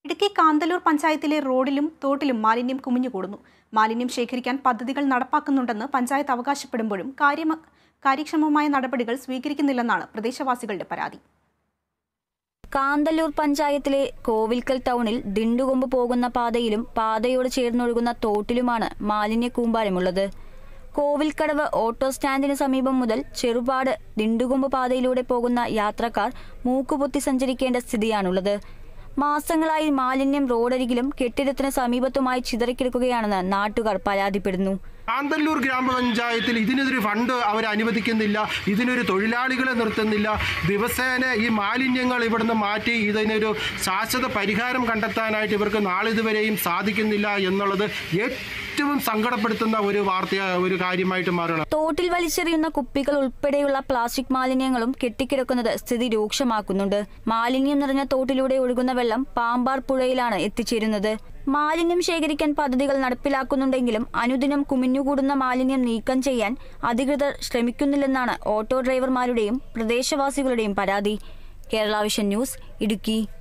ഇടുക്കി കാന്തല്ലൂർ പഞ്ചായത്തിലെ റോഡിലും തോട്ടിലും മാലിന്യം കുമിഞ്ഞുകൂടുന്നു മാലിന്യം ശേഖരിക്കാൻ പദ്ധതികൾ നടപ്പാക്കുന്നുണ്ടെന്ന് പഞ്ചായത്ത് അവകാശപ്പെടുമ്പോഴും കാര്യമ കാര്യക്ഷമമായ നടപടികൾ സ്വീകരിക്കുന്നില്ലെന്നാണ് പ്രദേശവാസികളുടെ പരാതി കാന്തല്ലൂർ പഞ്ചായത്തിലെ കോവിൽക്കൽ ടൗണിൽ ദിണ്ടുകൊമ്പ് പോകുന്ന പാതയിലും പാതയോട് ചേർന്നൊഴുകുന്ന തോട്ടിലുമാണ് മാലിന്യ കൂമ്പാരമുള്ളത് കോവിൽക്കടവ് ഓട്ടോ സ്റ്റാൻഡിന് സമീപം മുതൽ ചെറുപാട് ദിണ്ടുകൊമ്പ് പാതയിലൂടെ പോകുന്ന യാത്രക്കാർ മൂക്കുപൊത്തി സഞ്ചരിക്കേണ്ട സ്ഥിതിയാണുള്ളത് മാസങ്ങളായി മാലിന്യം റോഡരികിലും കെട്ടിടത്തിന് സമീപത്തുമായി ചിതറിക്കിടക്കുകയാണെന്ന് നാട്ടുകാർ പരാതിപ്പെടുന്നു കാന്തല്ലൂർ ഗ്രാമപഞ്ചായത്തിൽ ഇതിനൊരു ഫണ്ട് അവർ അനുവദിക്കുന്നില്ല ഇതിനൊരു തൊഴിലാളികളെ നിർത്തുന്നില്ല ദിവസേന ഈ മാലിന്യങ്ങൾ ഇവിടുന്ന് മാറ്റി ഇതിനൊരു ശാശ്വത പരിഹാരം കണ്ടെത്താനായിട്ട് ഇവർക്ക് നാളിതുവരെയും സാധിക്കുന്നില്ല എന്നുള്ളത് ഏറ്റവും സങ്കടപ്പെടുത്തുന്ന ഒരു വാർത്ത ഒരു കാര്യമായിട്ട് മാറണം തോട്ടിൽ വലിച്ചെറിയുന്ന കുപ്പികൾ ഉൾപ്പെടെയുള്ള പ്ലാസ്റ്റിക് മാലിന്യങ്ങളും കെട്ടിക്കിടക്കുന്നത് സ്ഥിതി രൂക്ഷമാക്കുന്നുണ്ട് മാലിന്യം നിറഞ്ഞ തോട്ടിലൂടെ ഒഴുകുന്ന വെള്ളം പാമ്പാർ പുഴയിലാണ് എത്തിച്ചേരുന്നത് മാലിന്യം ശേഖരിക്കാൻ പദ്ധതികൾ നടപ്പിലാക്കുന്നുണ്ടെങ്കിലും അനുദിനം കുമിഞ്ഞുകൂടുന്ന മാലിന്യം നീക്കം ചെയ്യാൻ അധികൃതർ ശ്രമിക്കുന്നില്ലെന്നാണ് ഓട്ടോ ഡ്രൈവർമാരുടെയും പ്രദേശവാസികളുടെയും പരാതി കേരള വിഷൻ ന്യൂസ് ഇടുക്കി